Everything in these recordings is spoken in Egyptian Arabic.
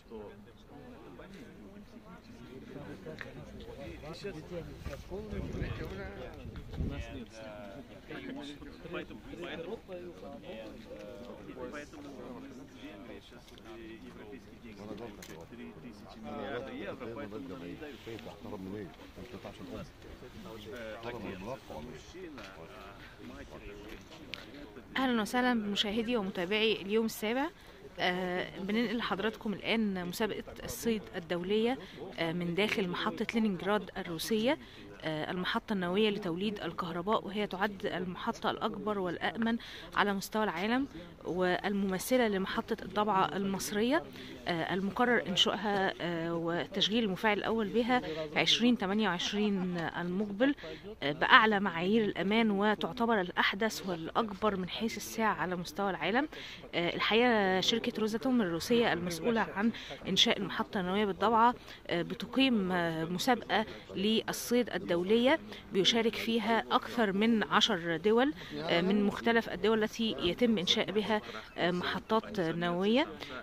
то у нас нет. Поэтому, поэтому, поэтому Венгрия сейчас европейские деньги получает 3 тысячи миллиарда евро, поэтому нам не дают كيف تحترم منين؟ انت تعرف الام э, отец, это мужчина, а мать это женщина. Это اهلا وسهلا بمشاهدي ومتابعي اليوم السابع آه، بننقل لحضراتكم الان مسابقه الصيد الدوليه آه، من داخل محطه لينينجراد الروسيه آه، المحطة النووية لتوليد الكهرباء وهي تعد المحطة الأكبر والأأمن على مستوى العالم والممثلة لمحطة الضبعة المصرية آه، المقرر إنشائها آه، وتشغيل المفاعل الأول بها في 2028 المقبل آه، بأعلى معايير الأمان وتعتبر الأحدث والأكبر من حيث السعة على مستوى العالم آه، الحقيقة شركة روزاتوم الروسية المسؤولة عن إنشاء المحطة النووية بالضبعة آه، بتقيم آه، مسابقة للصيد الدولية بيشارك فيها أكثر من عشر دول آه، من مختلف الدول التي يتم إنشاء بها آه، محطات نووية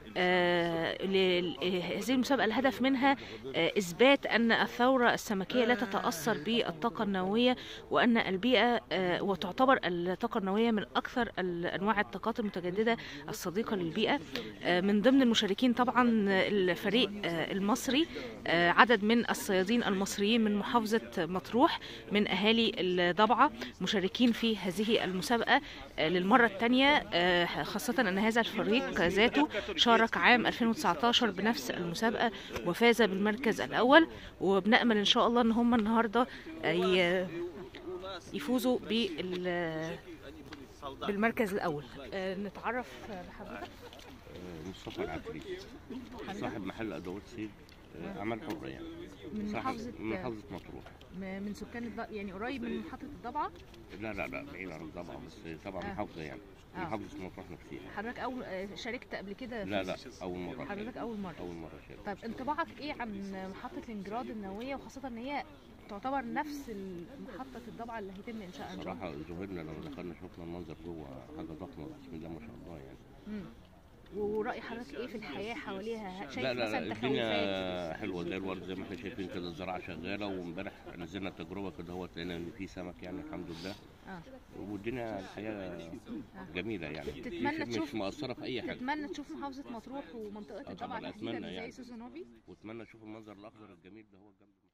آه، ل- ل- هذه المسابقة الهدف منها آه، إثبات أن الثورة السمكية لا تتأثر بالطاقة النووية وأن البيئة آه، وتعتبر الطاقة النووية من أكثر ال- أنواع الطاقات المتجددة الصديقة للبيئة آه، من ضمن المشاركين طبعا الفريق آه، المصري آه، عدد من الصيادين المصريين من محافظة مطروح من أهالي الضبعة مشاركين في هذه المسابقة آه، للمرة الثانية آه، خاصة أن هذا الفريق ذاته شارك عام 2019 بنفس المسابقة وفاز بالمركز الأول وبنأمل إن شاء الله إن هم النهاردة آه، ي- يفوزوا بال بالمركز الأول آه، نتعرف بحضرتك مصطفى العفريت صاحب محل ادوات صيد آه، اعمال حره يعني من صاحب محافظة من محافظه مطروح م- من سكان الض... يعني قريب من محطة الضبعة لا لا لا بعيد عن الضبعه بس طبعا آه. محافظه يعني آه. محافظه مطروح نفسها حضرتك أول آه، شاركت قبل كده في- لا لا اول مره حضرتك أول مرة اول مره شارك طيب انطباعك إيه عن محطة لينجراد النووية وخاصة إن هي تعتبر نفس محطة الضبعة اللي هيتم إنشائها إن شاء الله صراحه ذهلنا لما دخلنا شفنا المنظر جوه حاجه ضخمه بسم الله ما شاء الله يعني مم. ورأي حضرتك إيه في الحياة حواليها شايف لا لا مثلا لا تخوفات الدنيا حلوه زي الورد زي ما احنا شايفين كده الزراعه شغاله وامبارح نزلنا التجربه كده هو لقينا ان في سمك يعني الحمد لله آه. والدنيا الحياه جميله يعني تتمنى مش, تشوف- مش مقصره في اي حاجه تتمنى تشوف محافظة مطروح ومنطقة آه الضبعة طبعاً تحديدا أتمنى زي يعني. سوزانوبي واتمنى اشوف المنظر الاخضر الجميل ده هو جنب